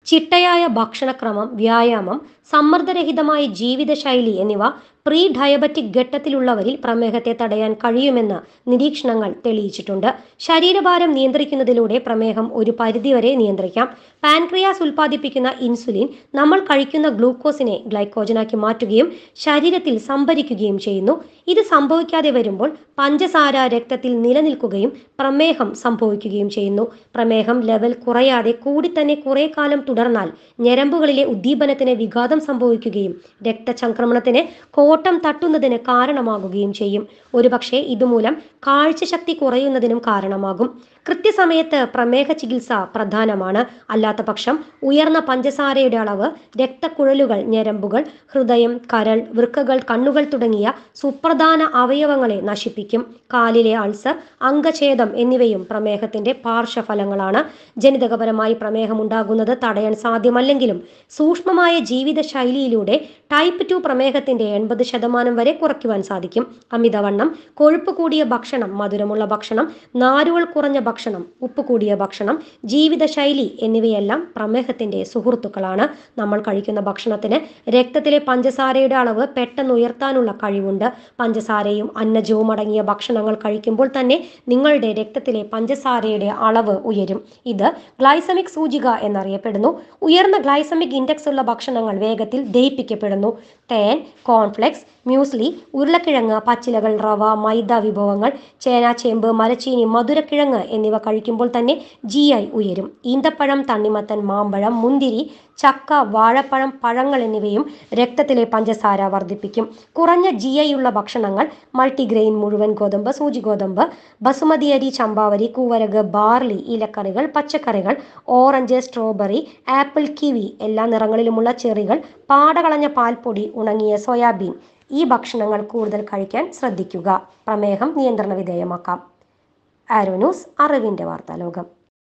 ചിട്ടയായ ഭക്ഷണക്രമം വ്യായാമം സമ്മർദ്ദരഹിതമായ ജീവിതശൈലി എന്നിവ പ്രീ ഡയബറ്റിക് ഘട്ടത്തിലുള്ളവരിൽ പ്രമേഹത്തെ തടയാൻ കഴിയുമെന്ന് നിരീക്ഷണങ്ങൾ തെളിയിച്ചിട്ടുണ്ട് ശരീരഭാരം നിയന്ത്രിക്കുന്നതിലൂടെ പ്രമേഹം ഒരു പരിധിവരെ നിയന്ത്രിക്കാം പാൻക്രിയാസ് ഉൽപ്പാദിപ്പിക്കുന്ന ഇൻസുലിൻ നമ്മൾ കഴിക്കുന്ന ഗ്ലൂക്കോസിനെ ഗ്ലൈക്കോജനാക്കി മാറ്റുകയും ശരീരത്തിൽ സംഭരിക്കുകയും ചെയ്യുന്നു ഇത് സംഭവിക്കാതെ വരുമ്പോൾ പഞ്ചസാര രക്തത്തിൽ നിലനിൽക്കുകയും പ്രമേഹം സംഭവിക്കുകയും ചെയ്യുന്നു പ്രമേഹം ലെവൽ കുറയാതെ കൂടി തന്നെ കുറെ കാലം തുടർന്നാൽ ഞരമ്പുകളിലെ ഉദ്ദീപനത്തിന് വിഘാതം സംഭവിക്കുകയും രക്തചംക്രമണത്തിന് കോട്ടം തട്ടുന്നതിന് കാരണമാകുകയും ചെയ്യും ഒരുപക്ഷെ ഇതുമൂലം കാഴ്ചശക്തി കുറയുന്നതിനും കാരണമാകും കൃത്യസമയത്ത് പ്രമേഹ ചികിത്സ പ്രധാനമാണ് അല്ലാത്ത പക്ഷം ഉയർന്ന പഞ്ചസാരയുടെ അളവ് രക്തക്കുഴലുകൾ ഞരമ്പുകൾ ഹൃദയം കരൾ വൃക്കകൾ കണ്ണുകൾ തുടങ്ങിയ സുപ്രധാന അവയവങ്ങളെ നശിപ്പിക്കും കാലിലെ അൾസർ അംഗഛേദം എന്നിവയും പ്രമേഹത്തിന്റെ പാർശ്വഫലങ്ങളാണ് ജനിതകപരമായി പ്രമേഹം ഉണ്ടാകുന്നത് തടയാൻ സാധ്യമല്ലെങ്കിലും സൂക്ഷ്മമായ ജീവിതശൈലിയിലൂടെ ടൈപ്പ് ടു പ്രമേഹത്തിന്റെ എൺപത് ശതമാനം വരെ കുറയ്ക്കുവാൻ സാധിക്കും അമിതവണ്ണം കൊഴുപ്പ് കൂടിയ ഭക്ഷണം മധുരമുള്ള ഭക്ഷണം നാരുകൾ കുറഞ്ഞ ഭക്ഷണം ഉപ്പ് കൂടിയ ഭക്ഷണം ജീവിതശൈലി എന്നിവയെല്ലാം പ്രമേഹത്തിന്റെ സുഹൃത്തുക്കളാണ് നമ്മൾ കഴിക്കുന്ന ഭക്ഷണത്തിന് രക്തത്തിലെ പഞ്ചസാരയുടെ അളവ് പെട്ടെന്ന് ഉയർത്താനുള്ള കഴിവുണ്ട് പഞ്ചസാരയും അന്നജവും അടങ്ങിയ ഭക്ഷണങ്ങൾ കഴിക്കുമ്പോൾ തന്നെ നിങ്ങളുടെ രക്തത്തിലെ പഞ്ചസാരയുടെ അളവ് ഉയരും ഇത് ഗ്ലൈസമിക് സൂചിക എന്നറിയപ്പെടുന്നു ഉയർന്ന ഗ്ലൈസമിക് ഇൻഡെക്സ് ഉള്ള ഭക്ഷണങ്ങൾ വേഗത്തിൽ ദഹിപ്പിക്കപ്പെടുന്നു തേൻ കോൺഫ്ലെക്സ് മ്യൂസ്ലി ഉരുളക്കിഴങ്ങ് പച്ചിലകൾ റവ മൈദ വിഭവങ്ങൾ ചേന ചേമ്പ് മരച്ചീനി മധുരക്കിഴങ്ങ് എന്നിവ കഴിക്കുമ്പോൾ തന്നെ ജി ഐ ഉയരും ഈന്തപ്പഴം തണ്ണിമത്തൻ മാമ്പഴം മുന്തിരി ചക്ക വാഴപ്പഴം പഴങ്ങൾ എന്നിവയും രക്തത്തിലെ പഞ്ചസാര വർദ്ധിപ്പിക്കും കുറഞ്ഞ ജി ഐ ഉള്ള ഭക്ഷണങ്ങൾ മൾട്ടിഗ്രെയിൻ മുഴുവൻ ഗോതമ്പ് സൂചി ഗോതമ്പ് ബസുമതി അരി ചമ്പാവരി കൂവരക് ബാർലി ഇലക്കറികൾ പച്ചക്കറികൾ ഓറഞ്ച് സ്ട്രോബെറി ആപ്പിൾ കിവി എല്ലാ നിറങ്ങളിലുമുള്ള ചെറികൾ പാടകളഞ്ഞ പാൽപ്പൊടി ഉണങ്ങിയ സോയാബീൻ ഈ ഭക്ഷണങ്ങൾ കൂടുതൽ കഴിക്കാൻ ശ്രദ്ധിക്കുക പ്രമേഹം നിയന്ത്രണ വിധേയമാക്കാം ആരോ ന്യൂസ് അറിവിൻ്റെ വാർത്താലോകം